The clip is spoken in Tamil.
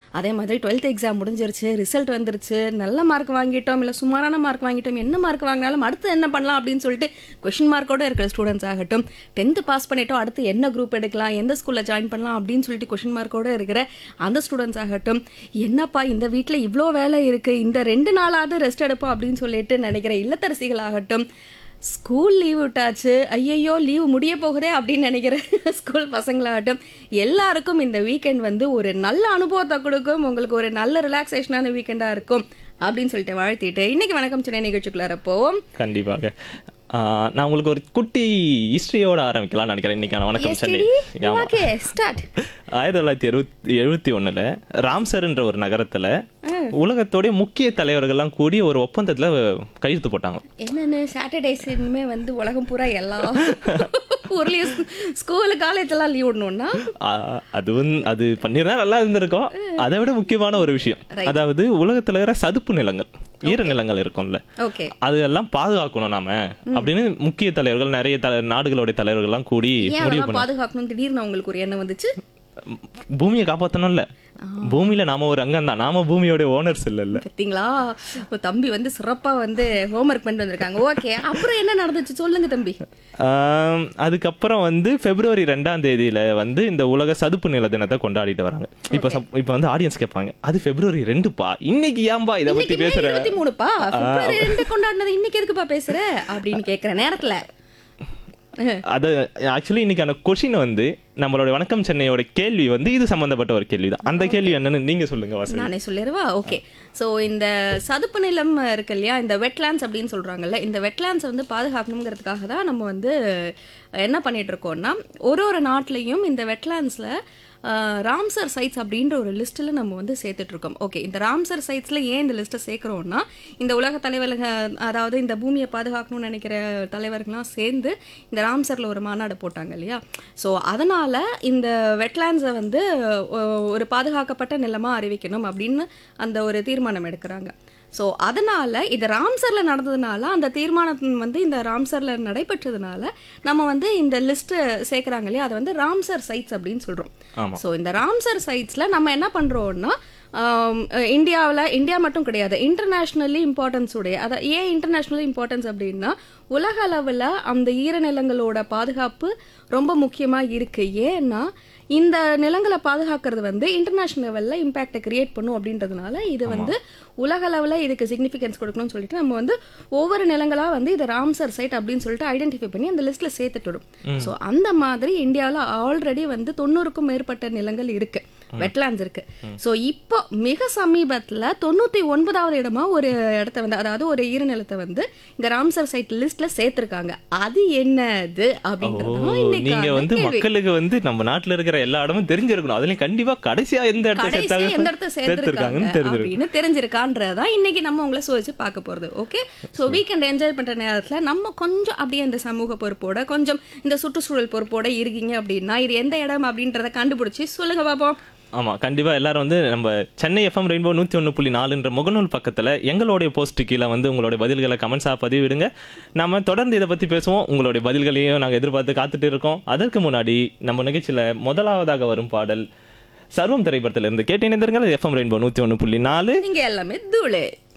அதே மாதிரி டுவெல்த் எக்ஸாம் முடிஞ்சிருச்சு ரிசல்ட் வந்துருச்சு நல்ல மார்க் வாங்கிட்டோம் இல்லை சுமாரான மார்க் வாங்கிட்டோம் என்ன மார்க் வாங்கினாலும் அடுத்து என்ன பண்ணலாம் அப்படின்னு சொல்லிட்டு கொஷின் மார்க்கோட இருக்கிற ஸ்டூடெண்ட்ஸ் ஆகட்டும் டென்த்து பாஸ் பண்ணிட்டோம் அடுத்து என்ன குரூப் எடுக்கலாம் எந்த ஸ்கூலில் ஜாயின் பண்ணலாம் அப்படின்னு சொல்லிட்டு கொஷின் மார்க்கோட இருக்கிற அந்த ஸ்டூடெண்ட்ஸ் ஆகட்டும் என்னப்பா இந்த வீட்டில் இவ்வளோ வேலை இருக்குது இந்த ரெண்டு நாளாவது ரெஸ்ட் எடுப்போம் அப்படின்னு சொல்லிட்டு நினைக்கிற இல்லத்தரசிகள் ஆகட்டும் ஸ்கூல் லீவ் விட்டாச்சு ஐயையோ லீவு முடிய போகுதே அப்படின்னு நினைக்கிற ஸ்கூல் பசங்களாகட்டும் எல்லாருக்கும் இந்த வீக்கெண்ட் வந்து ஒரு நல்ல அனுபவத்தை கொடுக்கும் உங்களுக்கு ஒரு நல்ல ரிலாக்ஸேஷனான வீக்கெண்டாக இருக்கும் அப்படின்னு சொல்லிட்டு வாழ்த்திட்டு இன்னைக்கு வணக்கம் சென்னை நிகழ்ச்சிக்குள்ளார போவோம் கண்டிப்பாக ஆஹ் நான் உங்களுக்கு ஒரு குட்டி ஹிஸ்டரியோட ஆரம்பிக்கலாம்னு நினைக்கிறேன் இன்னைக்கான வணக்கம் சென்னை ஆமா. ஓகே ஸ்டார்ட் ஆயிரத்தி தொள்ளாயிரத்தி எழுபத்தி எழுபத்தி ஒண்ணுல ராம்சர்ன்ற ஒரு நகரத்துல உலகத்தோடைய முக்கிய தலைவர்கள்லாம் கூடி ஒரு ஒப்பந்தத்துல கையெழுத்து போட்டாங்க என்னன்னு சாட்டர்டேஸ் இனிமே வந்து உலகம் பூரா எல்லா ஊர்லயும் ஸ்கூலு காலேஜெல்லாம் லீவ் விடணும்னா ஆஹ் அது வந்து அது பண்ணிருந்தா நல்லா இருந்திருக்கும் அதை விட முக்கியமான ஒரு விஷயம் அதாவது உலகத்துல இருக்கிற சதுப்பு நிலங்கள் ஈர நிலங்கள் இருக்கும்ல ஓகே அதெல்லாம் பாதுகாக்கணும் நாம அப்படின்னு முக்கிய தலைவர்கள் நிறைய தல நாடுகளுடைய தலைவர்கள்லாம் கூடி ஏன் முடிவு அதெல்லாம் பாதுகாக்கணும் திடீர்னு உங்களுக்கு ஒரு எண்ணம் வந்துச்சு பூமியை காப்பாத்தணும்ல பூமியில நாம ஒரு அங்கம் தான் நாம பூமியோட ஓனர்ஸ் இல்லைல்ல பார்த்தீங்களா இப்போ தம்பி வந்து சிறப்பா வந்து ஹோம்ஒர்க் பண்ணிட்டு வந்திருக்காங்க ஓகே அப்புறம் என்ன நடந்துச்சு சொல்லுங்க தம்பி ஆம், அதுக்கப்புறம் வந்து பிப்ரவரி ரெண்டாம் தேதியில வந்து இந்த உலக சதுப்பு நில தினத்தை கொண்டாடிட்டு வராங்க இப்ப சப்- இப்ப வந்து ஆடியன்ஸ் கேட்பாங்க அது பிப்ரவரி ரெண்டுப்பா இன்னைக்கு ஏன்பா இதை பத்தி இன்னைக்கு பேசுற இருபத்தி மூணுப்பா பிப்ரவரி ரெண்டு கொண்டாடினது இன்னைக்கு எதுக்குப்பா பேசுற அப்படின்னு கேக்குற நேரத்துல அது ஆக்சுவலி இன்னைக்கான கொஷின் வந்து நம்மளோட வணக்கம் சென்னையோட கேள்வி வந்து இது சம்பந்தப்பட்ட ஒரு கேள்வி தான் அந்த கேள்வி என்னன்னு நீங்க சொல்லுங்க வாசல் நானே சொல்லிடுவா ஓகே ஸோ இந்த சதுப்பு நிலம் இருக்கு இல்லையா இந்த வெட்லாண்ட்ஸ் அப்படின்னு சொல்றாங்கல்ல இந்த வெட்லாண்ட்ஸ் வந்து பாதுகாக்கணுங்கிறதுக்காக தான் நம்ம வந்து என்ன பண்ணிட்டு இருக்கோம்னா ஒரு ஒரு நாட்டிலையும் இந்த வெட்லாண்ட்ஸில் ராம்சர் சைட்ஸ் அப்படின்ற ஒரு லிஸ்ட்டில் நம்ம வந்து சேர்த்துட்டு இருக்கோம் ஓகே இந்த ராம்சர் சைட்ஸில் ஏன் இந்த லிஸ்ட்டை சேர்க்குறோம்னா இந்த உலக தலைவர்கள் அதாவது இந்த பூமியை பாதுகாக்கணும்னு நினைக்கிற தலைவர்கள்லாம் சேர்ந்து இந்த ராம்சரில் ஒரு மாநாடு போட்டாங்க இல்லையா ஸோ அதனால் இந்த வெட்லாண்ட்ஸை வந்து ஒ- ஒரு பாதுகாக்கப்பட்ட நிலமாக அறிவிக்கணும் அப்படின்னு அந்த ஒரு தீர்மானம் எடுக்கிறாங்க ஸோ அதனால இது ராம்சர்ல நடந்ததுனால அந்த தீர்மானம் வந்து இந்த ராம்சர்ல நடைபெற்றதுனால நம்ம வந்து இந்த லிஸ்ட் சேர்க்குறாங்க இல்லையா அதை வந்து ராம்சர் சைட்ஸ் அப்படின்னு சொல்றோம் ஆமா. ஸோ இந்த ராம்சர் சைட்ஸ்ல நம்ம என்ன பண்றோம்னா இந்தியாவில் இந்தியா மட்டும் கிடையாது இன்டர்நேஷ்னலி இம்பார்ட்டன்ஸ் உடைய அதை ஏன் இன்டர்நேஷ்னலி இம்பார்ட்டன்ஸ் அப்படின்னா உலக அளவில் அந்த ஈரநிலங்களோட பாதுகாப்பு ரொம்ப முக்கியமாக இருக்கு ஏன்னா இந்த நிலங்களை பாதுகாக்கிறது வந்து இன்டர்நேஷனல் லெவலில் இம்பேக்டை கிரியேட் பண்ணும் அப்படின்றதுனால இது வந்து உலக அளவில் இதுக்கு சிக்னிஃபிகன்ஸ் கொடுக்கணும்னு சொல்லிட்டு நம்ம வந்து ஒவ்வொரு நிலங்களாக வந்து இது ராம்சர் சைட் அப்படின்னு சொல்லிட்டு ஐடென்டிஃபை பண்ணி அந்த லிஸ்ட்டில் சேர்த்துட்டுடும் ஸோ அந்த மாதிரி இந்தியாவில் ஆல்ரெடி வந்து தொண்ணூறுக்கும் மேற்பட்ட நிலங்கள் இருக்கு வெட்லாண்ட்ஸ் இருக்கு ஸோ இப்போ மிக சமீபத்தில் தொண்ணூற்றி ஒன்பதாவது இடமா ஒரு இடத்த வந்து அதாவது ஒரு ஈரநிலத்தை வந்து இந்த ராம்சர் சைட் லிஸ்ட்ல சேர்த்திருக்காங்க அது என்னது அப்படின்றது தான் நீங்க இன்னைக்கான வந்து கேள்வி. மக்களுக்கு வந்து நம்ம நாட்டுல இருக்கிற எல்லா இடமும் தெரிஞ்சிருக்கணும் அதுலயும் கண்டிப்பா கடைசியா எந்த இடத்த கடைசியா சேர்த்தாங்க எந்த இடத்த சேர்த்திருக்காங்க சேர்த்திருக்காங்கன்னு தெரிஞ்சிருக்கும் அப்படின்னு தெரிஞ்சிருக்கான்றதான் இன்னைக்கு நம்ம உங்களை சோதிச்சு பார்க்க போறது ஓகே ஸோ வீக்கெண்ட் என்ஜாய் பண்ற நேரத்துல நம்ம கொஞ்சம் அப்படியே இந்த சமூக பொறுப்போட கொஞ்சம் இந்த சுற்றுச்சூழல் பொறுப்போட இருக்கீங்க அப்படின்னா இது எந்த இடம் அப்படின்றத கண்டுபிடிச்சு சொல்லுங்க பாப்போம் ஆமா கண்டிப்பா எல்லாரும் வந்து நம்ம சென்னை எஃப்எம் ரெயின்போ நூத்தி ஒன்று புள்ளி நாலுன்ற முகநூல் பக்கத்துல எங்களுடைய போஸ்ட் கீழே வந்து உங்களுடைய பதில்களை கமெண்ட்ஸா பதிவிடுங்க நம்ம தொடர்ந்து இதை பத்தி பேசுவோம் உங்களுடைய பதில்களையும் நாங்க எதிர்பார்த்து காத்துட்டு இருக்கோம் அதற்கு முன்னாடி நம்ம நிகழ்ச்சியில முதலாவதாக வரும் பாடல் சர்வம் திரைப்படத்திலிருந்து கேட்டு இணைந்திருங்கள் எஃப்எம் ரெயின்போ நூத்தி ஒன்று புள்ளி நாலு நீங்க எல்லாமே தூளு